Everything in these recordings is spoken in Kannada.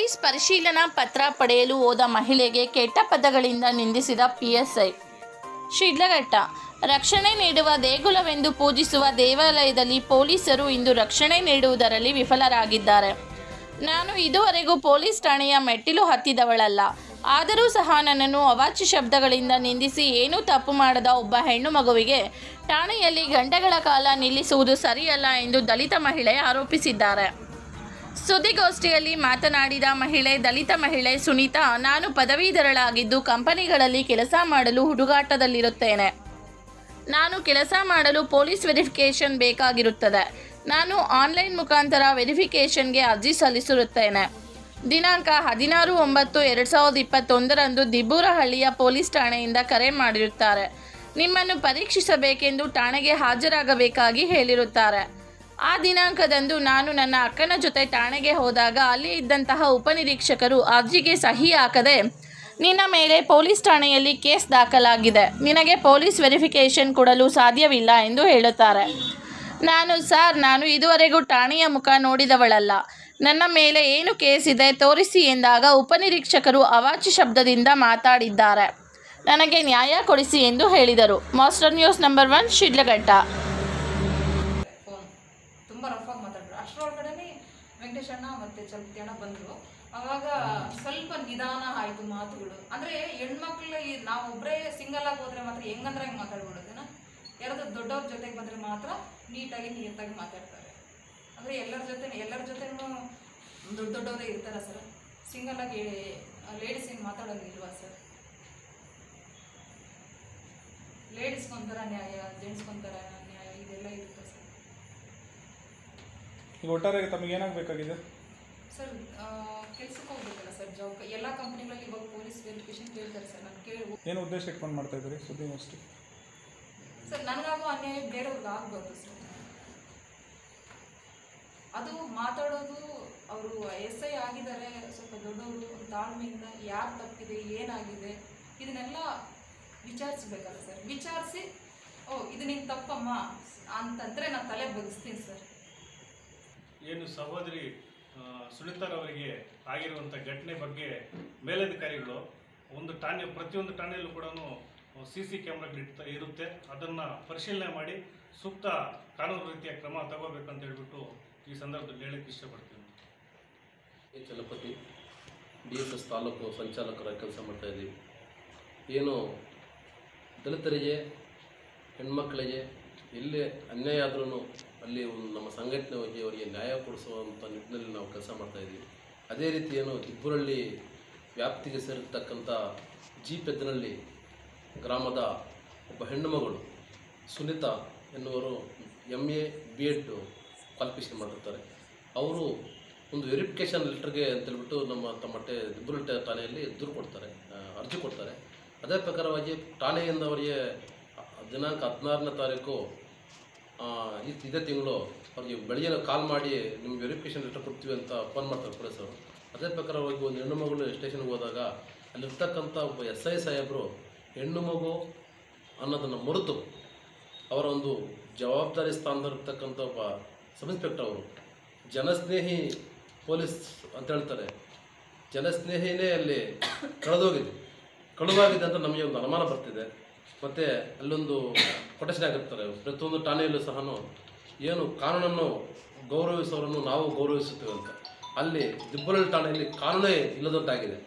ಪೊಲೀಸ್ ಪರಿಶೀಲನಾ ಪತ್ರ ಪಡೆಯಲು ಹೋದ ಮಹಿಳೆಗೆ ಕೆಟ್ಟ ಪದಗಳಿಂದ ನಿಂದಿಸಿದ ಪಿಎಸ್ಐ ಶಿಡ್ಲಘಟ್ಟ ರಕ್ಷಣೆ ನೀಡುವ ದೇಗುಲವೆಂದು ಪೂಜಿಸುವ ದೇವಾಲಯದಲ್ಲಿ ಪೊಲೀಸರು ಇಂದು ರಕ್ಷಣೆ ನೀಡುವುದರಲ್ಲಿ ವಿಫಲರಾಗಿದ್ದಾರೆ ನಾನು ಇದುವರೆಗೂ ಪೊಲೀಸ್ ಠಾಣೆಯ ಮೆಟ್ಟಿಲು ಹತ್ತಿದವಳಲ್ಲ ಆದರೂ ಸಹ ನನ್ನನ್ನು ಅವಾಚ್ಯ ಶಬ್ದಗಳಿಂದ ನಿಂದಿಸಿ ಏನೂ ತಪ್ಪು ಮಾಡದ ಒಬ್ಬ ಹೆಣ್ಣು ಮಗುವಿಗೆ ಠಾಣೆಯಲ್ಲಿ ಗಂಟೆಗಳ ಕಾಲ ನಿಲ್ಲಿಸುವುದು ಸರಿಯಲ್ಲ ಎಂದು ದಲಿತ ಮಹಿಳೆ ಆರೋಪಿಸಿದ್ದಾರೆ ಸುದ್ದಿಗೋಷ್ಠಿಯಲ್ಲಿ ಮಾತನಾಡಿದ ಮಹಿಳೆ ದಲಿತ ಮಹಿಳೆ ಸುನೀತಾ ನಾನು ಪದವೀಧರಳಾಗಿದ್ದು ಕಂಪನಿಗಳಲ್ಲಿ ಕೆಲಸ ಮಾಡಲು ಹುಡುಗಾಟದಲ್ಲಿರುತ್ತೇನೆ ನಾನು ಕೆಲಸ ಮಾಡಲು ಪೊಲೀಸ್ ವೆರಿಫಿಕೇಷನ್ ಬೇಕಾಗಿರುತ್ತದೆ ನಾನು ಆನ್ಲೈನ್ ಮುಖಾಂತರ ವೆರಿಫಿಕೇಷನ್ಗೆ ಅರ್ಜಿ ಸಲ್ಲಿಸಿರುತ್ತೇನೆ ದಿನಾಂಕ ಹದಿನಾರು ಒಂಬತ್ತು ಎರಡು ಸಾವಿರದ ಇಪ್ಪತ್ತೊಂದರಂದು ದಿಬ್ಬೂರಹಳ್ಳಿಯ ಪೊಲೀಸ್ ಠಾಣೆಯಿಂದ ಕರೆ ಮಾಡಿರುತ್ತಾರೆ ನಿಮ್ಮನ್ನು ಪರೀಕ್ಷಿಸಬೇಕೆಂದು ಠಾಣೆಗೆ ಹಾಜರಾಗಬೇಕಾಗಿ ಹೇಳಿರುತ್ತಾರೆ ಆ ದಿನಾಂಕದಂದು ನಾನು ನನ್ನ ಅಕ್ಕನ ಜೊತೆ ಠಾಣೆಗೆ ಹೋದಾಗ ಅಲ್ಲಿ ಇದ್ದಂತಹ ಉಪನಿರೀಕ್ಷಕರು ಅರ್ಜಿಗೆ ಸಹಿ ಹಾಕದೆ ನಿನ್ನ ಮೇಲೆ ಪೊಲೀಸ್ ಠಾಣೆಯಲ್ಲಿ ಕೇಸ್ ದಾಖಲಾಗಿದೆ ನಿನಗೆ ಪೊಲೀಸ್ ವೆರಿಫಿಕೇಷನ್ ಕೊಡಲು ಸಾಧ್ಯವಿಲ್ಲ ಎಂದು ಹೇಳುತ್ತಾರೆ ನಾನು ಸರ್ ನಾನು ಇದುವರೆಗೂ ಠಾಣೆಯ ಮುಖ ನೋಡಿದವಳಲ್ಲ ನನ್ನ ಮೇಲೆ ಏನು ಕೇಸ್ ಇದೆ ತೋರಿಸಿ ಎಂದಾಗ ಉಪನಿರೀಕ್ಷಕರು ಅವಾಚ್ಯ ಶಬ್ದದಿಂದ ಮಾತಾಡಿದ್ದಾರೆ ನನಗೆ ನ್ಯಾಯ ಕೊಡಿಸಿ ಎಂದು ಹೇಳಿದರು master news number one Shidlaghatta phone ತುಂಬ ರಫಾಗಿ ಮಾತಾಡಿದ್ರು ಅಷ್ಟರೊಳಗಡೆ ವೆಂಕಟೇಶ್ ಅಣ್ಣ ಮತ್ತೆ ಚಲಪತಿ ಅಣ್ಣ ಬಂದರು ಅವಾಗ ಸ್ವಲ್ಪ ನಿಧಾನ ಆಯಿತು ಮಾತುಗಳು ಅಂದರೆ ಹೆಣ್ಮಕ್ಳು ಈ ನಾವು ಒಬ್ಬರೇ ಸಿಂಗಲ್ ಆಗಿ ಹೋದ್ರೆ ಮಾತ್ರ ಹೆಂಗಂದ್ರೆ ಹೆಂಗೆ ಮಾತಾಡ್ಬಿಡೋದೇನ ಯಾರಾದ್ರೂ ದೊಡ್ಡವ್ರ ಜೊತೆಗೆ ಬಂದರೆ ಮಾತ್ರ ನೀಟಾಗಿ ನೀಟಾಗಿ ಮಾತಾಡ್ತಾರೆ ಅಂದರೆ ಎಲ್ಲರ ಜೊತೆ ಎಲ್ಲರ ಜೊತೆನೂ ದೊಡ್ಡ ದೊಡ್ಡವರೇ ಇರ್ತಾರ ಸರ್ ಸಿಂಗಲ್ ಆಗಿ ಲೇಡೀಸ್ ಏನು ಮಾತಾಡೋಂಗಿಲ್ವಾ ಸರ್ ಲೇಡೀಸ್ಗೊಂಥರ ನ್ಯಾಯ ಜೆಂಟ್ಸ್ಗೊಂಥರ ನ್ಯಾಯ ಇದೆಲ್ಲ ಇರುತ್ತೆ ಸರ್ ಈಗ ಒಟ್ಟಾರೆ ತಮಗೆ ಏನಾಗಬೇಕಾಗಿದೆ ಸರ್ ಕೆಲ್ಸಕ್ಕೆ ಹೋಗ್ಬೇಕಲ್ಲ ಸರ್ ಜಾಬ್ ಎಲ್ಲ ಕಂಪ್ನಿಗಳಲ್ಲಿ ಇವಾಗ ಪೊಲೀಸ್ ವೆರಿಫಿಕೇಶನ್ ಕೇಳ್ತಾರೆ ಸರ್ ನಾನು ಕೇಳಿ ಏನು ಉದ್ದೇಶ ಇಟ್ಕೊಂಡು ಮಾಡ್ತಾ ಇದ್ದೀರಿ ಸುದ್ದಿಗೋಷ್ಠಿ ಸರ್ ನನಗಾಗೋ ಅನ್ಯಾಯ ಬೇರೆಯವ್ರಿಗೆ ಆಗ್ಬಾರ್ದು ಸರ್ ಅದು ಮಾತಾಡೋದು ಅವರು ಎಸ್ ಐ ಆಗಿದ್ದಾರೆ ಸ್ವಲ್ಪ ದೊಡ್ಡವರು ಒಂದು ತಾಳ್ಮೆಯಿಂದ ಯಾರು ತಪ್ಪಿದೆ ಏನಾಗಿದೆ ಇದನ್ನೆಲ್ಲ ವಿಚಾರಿಸ್ಬೇಕಲ್ಲ ಸರ್ ವಿಚಾರಿಸಿ ಓ ಇದು ನಿನ್ನ ತಪ್ಪಮ್ಮ ಅಂತಂದರೆ ನಾನು ತಲೆ ಬಗ್ಸ್ತೀನಿ ಸರ್ ಏನು ಸಹೋದರಿ ಆ, ಸುನೀತಾರವರಿಗೆ ಆಗಿರುವಂಥ ಘಟನೆ ಬಗ್ಗೆ ಮೇಲಧಿಕಾರಿಗಳು ಒಂದು ಠಾಣೆ ಪ್ರತಿಯೊಂದು ಠಾಣೆಯಲ್ಲೂ ಕೂಡ ಸಿ ಸಿ ಕ್ಯಾಮ್ರಾಗಳು ಇರ್ತ ಇರುತ್ತೆ ಅದನ್ನು ಪರಿಶೀಲನೆ ಮಾಡಿ ಸೂಕ್ತ ಕಾನೂನು ರೀತಿಯ ಕ್ರಮ ತಗೋಬೇಕಂತ ಹೇಳ್ಬಿಟ್ಟು ಈ ಸಂದರ್ಭದಲ್ಲಿ ಹೇಳಕ್ಕೆ ಇಷ್ಟಪಡ್ತೀನಿ A. Chalapathi D S S ತಾಲೂಕು ಸಂಚಾಲಕರಾಗಿ ಕೆಲಸ ಮಾಡ್ತಾ ಇದ್ದೀವಿ ಏನು ದಲಿತರಿಗೆ ಹೆಣ್ಮಕ್ಳಿಗೆ ಎಲ್ಲೇ ಅನ್ಯಾಯ ಆದ್ರೂ ಅಲ್ಲಿ ಒಂದು ನಮ್ಮ ಸಂಘಟನೆ ಹೋಗಿ ಅವರಿಗೆ ನ್ಯಾಯ ಕೊಡಿಸುವಂಥ ನಿಟ್ಟಿನಲ್ಲಿ ನಾವು ಕೆಲಸ ಮಾಡ್ತಾ ಇದ್ದೀವಿ ಅದೇ ರೀತಿ ಏನು ದಿಬ್ಬುರಳ್ಳಿ ವ್ಯಾಪ್ತಿಗೆ ಸೇರಿರ್ತಕ್ಕಂಥ ಜಿ ಪೆದ್ದಿನಳ್ಳಿ ಗ್ರಾಮದ ಒಬ್ಬ ಹೆಣ್ಣು ಮಗಳು ಸುನೀತಾ ಎನ್ನುವರು M A B Ed qualification ಮಾಡಿರ್ತಾರೆ ಅವರು ಒಂದು ವೆರಿಫಿಕೇಷನ್ ಲೆಟರ್ಗೆ ಅಂತೇಳ್ಬಿಟ್ಟು ನಮ್ಮ ತಮ್ಮ ಟೆ ದಿಬ್ಬುರಳ್ಳಿ ಠಾ- ಠಾಣೆಯಲ್ಲಿ ದೂರು ಕೊಡ್ತಾರೆ ಆ, ಅರ್ಜಿ ಕೊಡ್ತಾರೆ ಅದೇ ಪ್ರಕಾರವಾಗಿ ಠಾಣೆಯಿಂದ ಅವರಿಗೆ ದಿನಾಂಕ ಹದಿನಾರನೇ ತಾರೀಕು ಆ, ಇದ್- ಇದೇ ತಿಂಗಳು ಅವ್ರಿಗೆ ಬೆಳಗ್ಗೆ ಕಾಲ್ ಮಾಡಿ ನಿಮ್ಗೆ ವೆರಿಫಿಕೇಷನ್ ಲೆಟರ್ ಕೊಡ್ತೀವಿ ಅಂತ ಫೋನ್ ಮಾಡ್ತಾರೆ ಪೊಲೀಸರು ಅದೇ ಪ್ರಕಾರವಾಗಿ ಒಂದು ಹೆಣ್ಣು ಮಗಳು ಸ್ಟೇಷನ್ಗೆ ಹೋದಾಗ ಅಲ್ಲಿರ್ತಕ್ಕಂಥ ಒಬ್ಬ ಎಸ್ ಐ ಸಾಹೇಬರು ಹೆಣ್ಣು ಮಗು ಅನ್ನೋದನ್ನು ಮರೆತು ಅವರ ಒಂದು ಜವಾಬ್ದಾರಿ ಸ್ಥಾನದಲ್ಲಿರ್ತಕ್ಕಂಥ ಒಬ್ಬ ಸಬ್ ಇನ್ಸ್ಪೆಕ್ಟರ್ ಅವರು ಜನಸ್ನೇಹಿ ಪೊಲೀಸ್ ಅಂತ ಹೇಳ್ತಾರೆ ಜನಸ್ನೇಹಿನೇ ಅಲ್ಲಿ ಕಳೆದೋಗಿದೆ ಕಳುವಾಗಿದೆ ಅಂತ ನಮಗೆ ಒಂದು ಅನುಮಾನ ಬರ್ತಿದೆ ಮತ್ತು ಅಲ್ಲೊಂದು ಕೊಟೇಶನ್ ಆಗಿರ್ತಾರೆ ಪ್ರತಿಯೊಂದು ಠಾಣೆಯಲ್ಲೂ ಸಹ ಏನು ಕಾನೂನನ್ನು ಗೌರವಿಸೋರನ್ನು ನಾವು ಗೌರವಿಸುತ್ತೇವೆ ಅಂತ ಅಲ್ಲಿ ದಿಬ್ಬಲಳ್ಳಿ ಠಾಣೆಯಲ್ಲಿ ಕಾನೂನೇ ಇಲ್ಲದಂತಾಗಿದೆ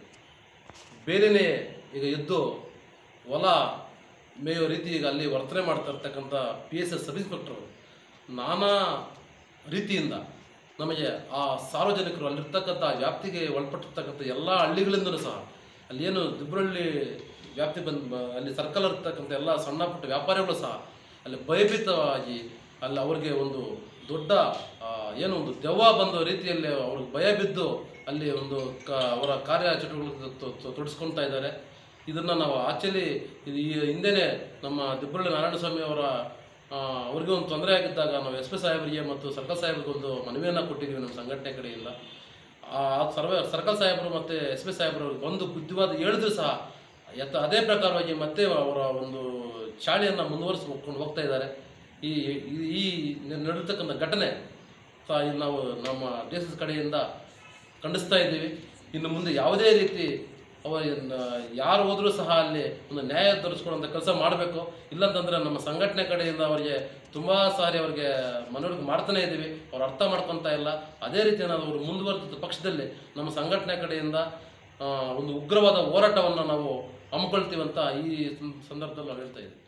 ಬೇರೆಯೇ ಈಗ ಎದ್ದು ಹೊಲ ಮೇಯೋ ರೀತಿ ಈಗ ಅಲ್ಲಿ ವರ್ತನೆ ಮಾಡ್ತಾ ಇರ್ತಕ್ಕಂಥ P S S sub inspector ನಾನಾ ರೀತಿಯಿಂದ ನಮಗೆ ಆ ಸಾರ್ವಜನಿಕರು ಅಲ್ಲಿರ್ತಕ್ಕಂಥ ವ್ಯಾಪ್ತಿಗೆ ಒಳಪಟ್ಟಿರ್ತಕ್ಕಂಥ ಎಲ್ಲ ಹಳ್ಳಿಗಳಿಂದಲೂ ಸಹ ಅಲ್ಲಿ ಏನು ದಿಬ್ಬರಳ್ಳಿ ವ್ಯಾಪ್ತಿ ಬಂದು ಬ- ಅಲ್ಲಿ ಸರ್ಕಲ್ ಇರ್ತಕ್ಕಂಥ ಎಲ್ಲ ಸಣ್ಣ ಪುಟ್ಟ ವ್ಯಾಪಾರಿಗಳು ಸಹ ಅಲ್ಲಿ ಭಯಭೀತವಾಗಿ ಅಲ್ಲಿ ಅವ್ರಿಗೆ ಒಂದು ದೊಡ್ಡ ಆ, ಏನು ಒಂದು ದೆವ್ವ ಬಂದ ರೀತಿಯಲ್ಲಿ ಅವ್ರಿಗೆ ಭಯ ಬಿದ್ದು ಅಲ್ಲಿ ಒಂದು ಕ ಅವರ ಕಾರ್ಯ ಚಟುವಟಿಕೆ ತೊ- ತೊ- ತೊಡಸ್ಕೊಳ್ತಾ ಇದ್ದಾರೆ ಇದನ್ನು ನಾವು ಆಕ್ಚುಲಿ ಇದು ಈ ಹಿಂದೆನೇ ನಮ್ಮ ದಿಬ್ಬರಳ್ಳಿ ನಾರಾಯಣಸ್ವಾಮಿ ಅವರ ಆ, ಅವ್ರಿಗೆ ಒಂದು ತೊಂದರೆ ಆಗಿದ್ದಾಗ ನಾವು ಎಸ್ ಪಿ ಸಾಹೇಬರಿಗೆ ಮತ್ತು ಸರ್ಕಲ್ ಸಾಹೇಬ್ರಿಗೆ ಒಂದು ಮನವಿಯನ್ನು ಕೊಟ್ಟಿದ್ದೀವಿ ನಮ್ಮ ಸಂಘಟನೆ ಕಡೆಯಿಂದ ಆ ಸರ್ವೆ ಸರ್ಕಲ್ ಸಾಹೇಬರು ಮತ್ತು ಎಸ್ ಪಿ ಸಾಹೇಬರು ಒಂದು ಬುದ್ಧಿವಾದ ಹೇಳಿದ್ರು ಸಹ ಎತ್ತ ಅದೇ ಪ್ರಕಾರವಾಗಿ ಮತ್ತೆ ಅವರ ಒಂದು ಚಾಳಿಯನ್ನು ಮುಂದುವರಿಸ್ಕೊಂಡು ಹೋಗ್ತಾ ಇದ್ದಾರೆ ಈ ಈ- ಈ ನಡೆರ್ತಕ್ಕಂಥ ಘಟನೆ ಸಹ ಇಲ್ಲಿ ನಾವು ನಮ್ಮ ಡಿ ಎಸ್ ಎಸ್ ಕಡೆಯಿಂದ ಖಂಡಿಸ್ತಾ ಇದ್ದೀವಿ ಇನ್ನು ಮುಂದೆ ಯಾವುದೇ ರೀತಿ ಅವ ಯಾರು ಹೋದರೂ ಸಹ ಅಲ್ಲಿ ಒಂದು ನ್ಯಾಯ ದೊರಕಿಸ್ಕೊಡುವಂಥ ಕೆಲಸ ಮಾಡಬೇಕು ಇಲ್ಲಂತಂದ್ರೆ ನಮ್ಮ ಸಂಘಟನೆ ಕಡೆಯಿಂದ ಅವರಿಗೆ ತುಂಬ ಸಾರಿ ಅವರಿಗೆ ಮನವರಿಕೆ ಮಾಡ್ತಾನೆ ಇದ್ದೀವಿ ಅವ್ರು ಅರ್ಥ ಮಾಡ್ಕೊತಾ ಇಲ್ಲ ಅದೇ ರೀತಿ ಏನಾದ್ರು ಅವರು ಮುಂದುವರೆದ ಪಕ್ಷದಲ್ಲಿ ನಮ್ಮ ಸಂಘಟನೆ ಕಡೆಯಿಂದ ಆ, ಒಂದು ಉಗ್ರವಾದ ಹೋರಾಟವನ್ನು ನಾವು ಹಮ್ಮಿಕೊಳ್ತೀವಂತ ಈ ಸಂದರ್ಭದಲ್ಲಿ ನಾವು ಹೇಳ್ತಾ ಇದ್ದೀವಿ